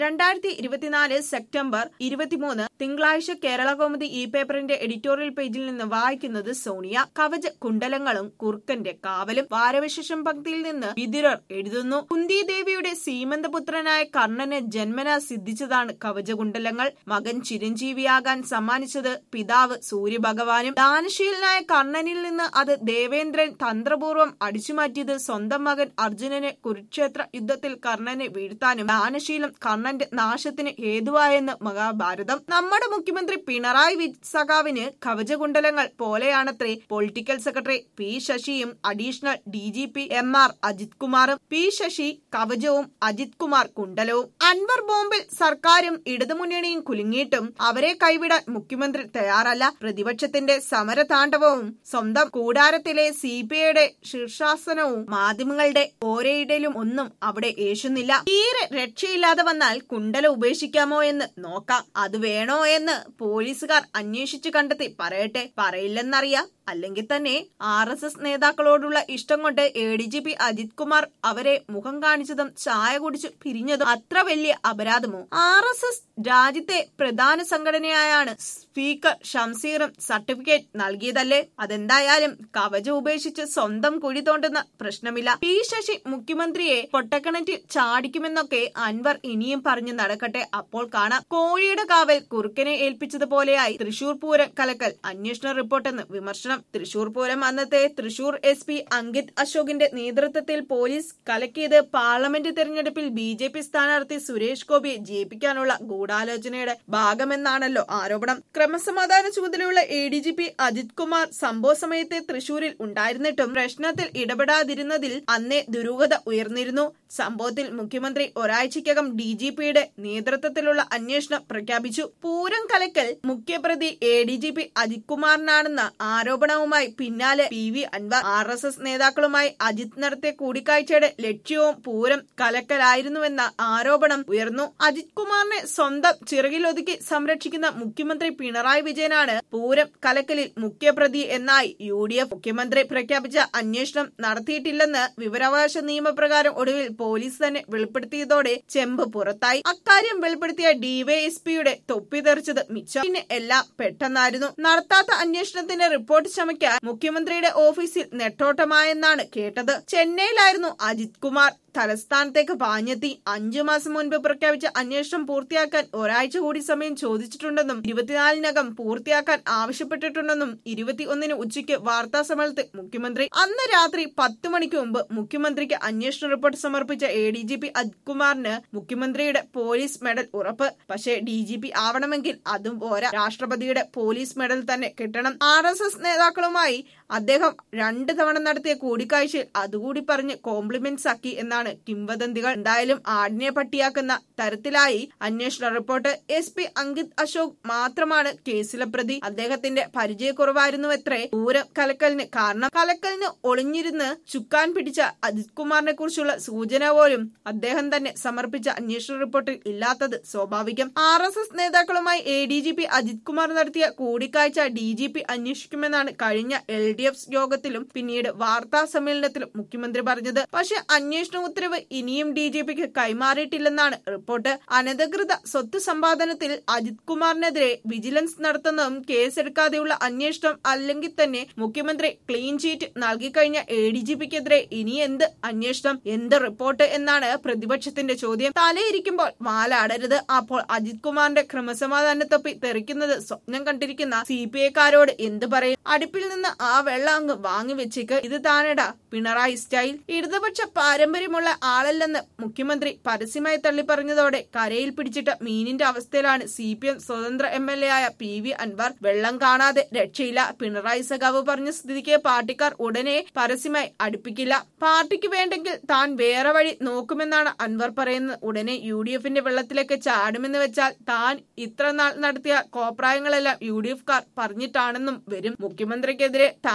രണ്ടായിരത്തി ഇരുപത്തിനാല് സെപ്റ്റംബർ ഇരുപത്തിമൂന്ന് തിങ്കളാഴ്ച കേരള കൗമുദി ഈ പേപ്പറിന്റെ എഡിറ്റോറിയൽ പേജിൽ നിന്ന് വായിക്കുന്നത് സോണിയ കവച കുണ്ടലങ്ങളും കുറുക്കന്റെ കാവലും വാരവിശേഷം പങ്ക്തിയിൽ നിന്ന് വിതുരർ എഴുതുന്നു കുന്തിദേവിയുടെ സീമന്തപുത്രനായ കർണന് ജന്മന സിദ്ധിച്ചതാണ് കവചകുണ്ടലങ്ങൾ മകൻ ചിരഞ്ജീവിയാകാൻ സമ്മാനിച്ചത് പിതാവ് സൂര്യഭഗവാനും ദാനശീലനായ കർണനിൽ നിന്ന് അത് ദേവേന്ദ്രൻ തന്ത്രപൂർവ്വം അടിച്ചുമാറ്റിയത് സ്വന്തം മകൻ അർജുനനെ കുരുക്ഷേത്ര യുദ്ധത്തിൽ കർണനെ വീഴ്ത്താനും ദാനശീലം കർണന്റെ നാശത്തിന് ഹേതുവായെന്ന് മഹാഭാരതം നമ്മുടെ മുഖ്യമന്ത്രി പിണറായി വി- സഖാവിന് കവചകുണ്ടലങ്ങൾ പോലെയാണത്രേ പൊളിറ്റിക്കൽ സെക്രട്ടറി പി ശശിയും additional D G P M R Ajith കുമാറും പി ശശി കവചവും അജിത് കുമാർ കുണ്ടലവും അൻവർ ബോംബിൽ സർക്കാരും ഇടതുമുന്നണിയും കുലുങ്ങിയിട്ടും അവരെ കൈവിടാൻ മുഖ്യമന്ത്രി തയ്യാറല്ല പ്രതിപക്ഷത്തിന്റെ സമരതാണ്ഡവവും സ്വന്തം കൂടാരത്തിലെ സി പി ഐയുടെ ശീർഷാസനവും മാധ്യമങ്ങളുടെ ഓരയിടയിലും ഒന്നും അവിടെ ഏശുന്നില്ല തീരെ രക്ഷയില്ലാതെ വന്നാൽ കുണ്ടല ഉപേക്ഷിക്കാമോ എന്ന് നോക്കാം അത് വേണോ എന്ന് പോലീസുകാർ അന്വേഷിച്ചു കണ്ടെത്തി പറയട്ടെ പറയില്ലെന്നറിയാം അല്ലെങ്കിൽ തന്നെ ആർ എസ് എസ് നേതാക്കളോടുള്ള ഇഷ്ടം കൊണ്ട് A D G P Ajith Kumar അവരെ മുഖം കാണിച്ചതും ചായ കുടിച്ചു പിരിഞ്ഞതും അത്ര വലിയ അപരാധമോ ആർ എസ് എസ് രാജ്യത്തെ പ്രധാന സംഘടനയായാണ് സ്പീക്കർ ഷംസീറും സർട്ടിഫിക്കറ്റ് നൽകിയതല്ലേ അതെന്തായാലും കവചം ഉപേക്ഷിച്ച് സ്വന്തം കുഴി തോണ്ടുന്ന പ്രശ്നമില്ല പി ശശി മുഖ്യമന്ത്രിയെ പൊട്ടക്കിണറ്റിൽ ചാടിക്കുമെന്നൊക്കെ അൻവർ ഇനിയും പറഞ്ഞു നടക്കട്ടെ അപ്പോൾ കാണാം കോഴിയുടെ കാവൽ കുറുക്കനെ ഏൽപ്പിച്ചതുപോലെയായി തൃശൂർ പൂരം കലക്കൽ അന്വേഷണ റിപ്പോർട്ടെന്ന് വിമർശനം തൃശൂർ പൂരം അന്നത്തെ തൃശൂർ എസ് പി അങ്കിത് അശോകിന്റെ നേതൃത്വത്തിൽ പോലീസ് കലക്കിയത് പാർലമെന്റ് തെരഞ്ഞെടുപ്പിൽ ബി ജെ പി സ്ഥാനാർത്ഥി സുരേഷ് ഗോപിയെ ജയിപ്പിക്കാനുള്ള ഗൂഢാലോചനയുടെ ഭാഗമെന്നാണല്ലോ ആരോപണം ക്രമസമാധാന ചുമതലയുള്ള A D G P Ajith Kumar സംഭവ സമയത്തെ തൃശൂരിൽ ഉണ്ടായിരുന്നിട്ടും പ്രശ്നത്തിൽ ഇടപെടാതിരുന്നതിൽ അന്നേ ദുരൂഹത ഉയർന്നിരുന്നു സംഭവത്തിൽ മുഖ്യമന്ത്രി ഒരാഴ്ചയ്ക്കകം ഡി ജി പിയുടെ നേതൃത്വത്തിലുള്ള അന്വേഷണം പ്രഖ്യാപിച്ചു പൂരം കലക്കൽ മുഖ്യപ്രതി A D G P Ajith കുമാറിനാണെന്ന ആരോപണവുമായി പിന്നാലെ P V Anvar R S S നേതാക്കളുമായി അജിത് നടത്തിയ കൂടിക്കാഴ്ചയുടെ ലക്ഷ്യവും പൂരം കലക്കലായിരുന്നുവെന്ന ആരോപണം ഉയർന്നു അജിത് കുമാറിനെ സ്വന്തം ചിറകിലൊതുക്കി സംരക്ഷിക്കുന്ന മുഖ്യമന്ത്രി പിണറായി വിജയനാണ് പൂരം കലക്കലിൽ മുഖ്യപ്രതി എന്നായി യു ഡി എഫ് മുഖ്യമന്ത്രി പ്രഖ്യാപിച്ച അന്വേഷണം നടത്തിയിട്ടില്ലെന്ന് വിവരാവകാശ നിയമപ്രകാരം ഒടുവിൽ പോലീസ് തന്നെ വെളിപ്പെടുത്തിയതോടെ ചെമ്പ് പുറത്തായി അക്കാര്യം വെളിപ്പെടുത്തിയ ഡിവൈഎസ്പിയുടെ തൊപ്പി തെറിച്ചത് മിച്ചം പിന്നെ എല്ലാം പെട്ടെന്നായിരുന്നു നടത്താത്ത അന്വേഷണത്തിന്റെ റിപ്പോർട്ട് ചമയ്ക്കാൻ മുഖ്യമന്ത്രിയുടെ ഓഫീസിൽ നെട്ടോട്ടമായെന്നാണ് കേട്ടത് ചെന്നൈയിലായിരുന്നു അജിത് കുമാർ തലസ്ഥാനത്തേക്ക് പാഞ്ഞെത്തി അഞ്ചു മാസം മുൻപ് പ്രഖ്യാപിച്ച അന്വേഷണം പൂർത്തിയാക്കാൻ ഒരാഴ്ച കൂടി സമയം ചോദിച്ചിട്ടുണ്ടെന്നും ഇരുപത്തിനാലിനകം പൂർത്തിയാക്കാൻ ആവശ്യപ്പെട്ടിട്ടുണ്ടെന്നും ഇരുപത്തിയൊന്നിന് ഉച്ചയ്ക്ക് വാർത്താ സമ്മേളനത്തിൽ മുഖ്യമന്ത്രി അന്ന് രാത്രി പത്ത് മണിക്ക് മുമ്പ് മുഖ്യമന്ത്രിക്ക് അന്വേഷണ റിപ്പോർട്ട് സമർപ്പിച്ച A D G P Ajith കുമാറിന് മുഖ്യമന്ത്രിയുടെ പോലീസ് മെഡൽ ഉറപ്പ് പക്ഷേ ഡി ജി പി ആവണമെങ്കിൽ അതും പോരാ രാഷ്ട്രപതിയുടെ പോലീസ് മെഡൽ തന്നെ കിട്ടണം ആർ എസ് എസ് നേതാക്കളുമായി അദ്ദേഹം രണ്ട് തവണ നടത്തിയ കൂടിക്കാഴ്ചയിൽ അതുകൂടി പറഞ്ഞ് കോംപ്ലിമെന്റ്സ് ആക്കി എന്നാണ് കിംവദന്തികൾ എന്തായാലും ആടിനെ പട്ടിയാക്കുന്ന തരത്തിലായി അന്വേഷണ report S P Ankith Ashok മാത്രമാണ് കേസിലെ പ്രതി അദ്ദേഹത്തിന്റെ പരിചയക്കുറവായിരുന്നുവത്രേ പൂരം കലക്കലിന് കാരണം കലക്കലിന് ഒളിഞ്ഞിരുന്ന് ചുക്കാൻ പിടിച്ച അജിത് കുമാറിനെ കുറിച്ചുള്ള സൂചന പോലും അദ്ദേഹം തന്നെ സമർപ്പിച്ച അന്വേഷണ റിപ്പോർട്ടിൽ ഇല്ലാത്തത് സ്വാഭാവികം ആർ എസ് എസ് നേതാക്കളുമായി A D G P Ajith Kumar നടത്തിയ കൂടിക്കാഴ്ച ഡി ജി പി അന്വേഷിക്കുമെന്നാണ് കഴിഞ്ഞ എൽ ഡി എഫ് യോഗത്തിലും പിന്നീട് വാർത്താ സമ്മേളനത്തിലും മുഖ്യമന്ത്രി പറഞ്ഞത് പക്ഷെ അന്വേഷണ ഉത്തരവ് ഇനിയും ഡി ജി പിക്ക് കൈമാറിയിട്ടില്ലെന്നാണ് റിപ്പോർട്ട് അനധികൃത സ്വത്ത് സമ്പാദനത്തിൽ അജിത് കുമാറിനെതിരെ വിജിലൻസ് നടത്തുന്നതും കേസെടുക്കാതെയുള്ള അന്വേഷണം അല്ലെങ്കിൽ തന്നെ മുഖ്യമന്ത്രി ക്ലീൻ ചീറ്റ് നൽകിക്കഴിഞ്ഞ എ ഡി ജി പിക്കെതിരെ ഇനി എന്ത് അന്വേഷണം എന്ത് റിപ്പോർട്ട് എന്നാണ് പ്രതിപക്ഷത്തിന്റെ ചോദ്യം തലയിരിക്കുമ്പോൾ വാലാടരുത് അപ്പോൾ അജിത് കുമാറിന്റെ ക്രമസമാധാന തൊപ്പി തെറിക്കുന്നത് സ്വപ്നം കണ്ടിരിക്കുന്ന സി പി ഐക്കാരോട് എന്ത് പറയും അടുപ്പിൽ നിന്ന് ആ വെള്ളം അങ്ങ് വാങ്ങി വെച്ചേക്ക് ഇത് താനടാ പിണറായി സ്റ്റൈൽ ഇടതുപക്ഷ പാരമ്പര്യമുള്ള ആളല്ലെന്ന് മുഖ്യമന്ത്രി പരസ്യമായി തള്ളി പറഞ്ഞതോടെ കരയിൽ പിടിച്ചിട്ട മീനിന്റെ അവസ്ഥയിലാണ് സി പി എം സ്വതന്ത്ര എം എൽ എ ആയ പി വി അൻവർ വെള്ളം കാണാതെ രക്ഷയില്ല പിണറായി സഖാവ് പറഞ്ഞ സ്ഥിതിക്ക് പാർട്ടിക്കാർ ഉടനെ പരസ്യമായി അടുപ്പിക്കില്ല പാർട്ടിക്ക് വേണ്ടെങ്കിൽ താൻ വേറെ വഴി നോക്കുമെന്നാണ് അൻവർ പറയുന്നത് ഉടനെ യു ഡി എഫിന്റെ വെള്ളത്തിലേക്ക് ചാടുമെന്ന് വെച്ചാൽ താൻ ഇത്ര നാൾ നടത്തിയ കോപ്രായങ്ങളെല്ലാം യു ഡി എഫ് കാർ പറഞ്ഞിട്ടാണെന്നും വരും മുഖ്യമന്ത്രിക്കെതിരെ താൻ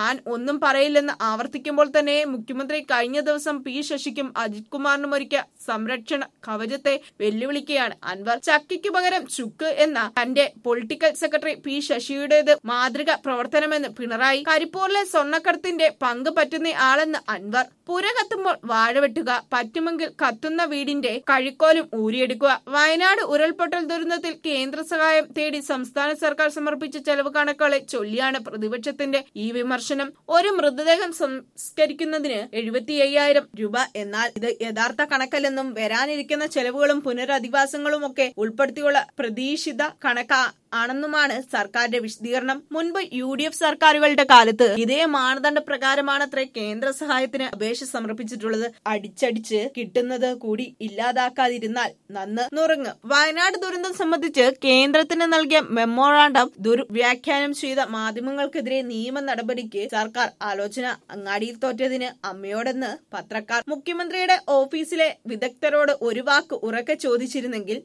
താൻ ഒന്നും പറയില്ലെന്ന് ആവർത്തിക്കുമ്പോൾ തന്നെ മുഖ്യമന്ത്രി കഴിഞ്ഞ ദിവസം പി ശശിക്കും അജിത് കുമാറിനും ഒരുക്കിയ സംരക്ഷണ കവചത്തെ വെല്ലുവിളിക്കുകയാണ് അൻവർ ചക്കിക്ക് പകരം ചുക്ക് എന്ന തന്റെ പൊളിറ്റിക്കൽ സെക്രട്ടറി പി ശശിയുടേത് മാതൃക പ്രവർത്തനമെന്ന് പിണറായി കരിപ്പൂരിലെ സ്വർണ്ണക്കടത്തിന്റെ പങ്ക് പറ്റുന്ന ആളെന്ന് അൻവർ പുര കത്തുമ്പോൾ വാഴ വെട്ടുക പറ്റുമെങ്കിൽ കത്തുന്ന വീടിന്റെ കഴിക്കോലും ഊരിയെടുക്കുക വയനാട് ഉരുൾപൊട്ടൽ ദുരന്തത്തിൽ കേന്ദ്ര സഹായം തേടി സംസ്ഥാന സർക്കാർ സമർപ്പിച്ച ചെലവ് കണക്കുകളെ ചൊല്ലിയാണ് പ്രതിപക്ഷത്തിന്റെ ഈ വിമർശനം ഒരു മൃതദേഹം സംസ്കരിക്കുന്നതിന് എഴുപത്തി അയ്യായിരം രൂപ എന്നാൽ ഇത് യഥാർത്ഥ കണക്കല്ലെന്നും വരാനിരിക്കുന്ന ചെലവുകളും പുനരധിവാസങ്ങളും ഒക്കെ ഉൾപ്പെടുത്തിയുള്ള പ്രതീക്ഷിത കണക്കാ ആണെന്നുമാണ് സർക്കാരിന്റെ വിശദീകരണം മുൻപ് യു ഡി എഫ് സർക്കാരുകളുടെ കാലത്ത് ഇതേ മാനദണ്ഡ പ്രകാരമാണത്രേ കേന്ദ്ര സഹായത്തിന് അപേക്ഷ സമർപ്പിച്ചിട്ടുള്ളത് അടിച്ചടിച്ച് കിട്ടുന്നത് കൂടി ഇല്ലാതാക്കാതിരുന്നാൽ നന്ന് നുറുങ്ങ് വയനാട് ദുരന്തം സംബന്ധിച്ച് കേന്ദ്രത്തിന് നൽകിയ മെമ്മോറാണ്ടം ദുർവ്യാഖ്യാനം ചെയ്ത മാധ്യമങ്ങൾക്കെതിരെ നിയമ നടപടിക്ക് സർക്കാർ ആലോചന അങ്ങാടിയിൽ തോറ്റതിന് അമ്മയോടെന്ന് പത്രക്കാർ മുഖ്യമന്ത്രിയുടെ ഓഫീസിലെ വിദഗ്ധരോട് ഒരു വാക്ക് ഉറക്കെ ചോദിച്ചിരുന്നെങ്കിൽ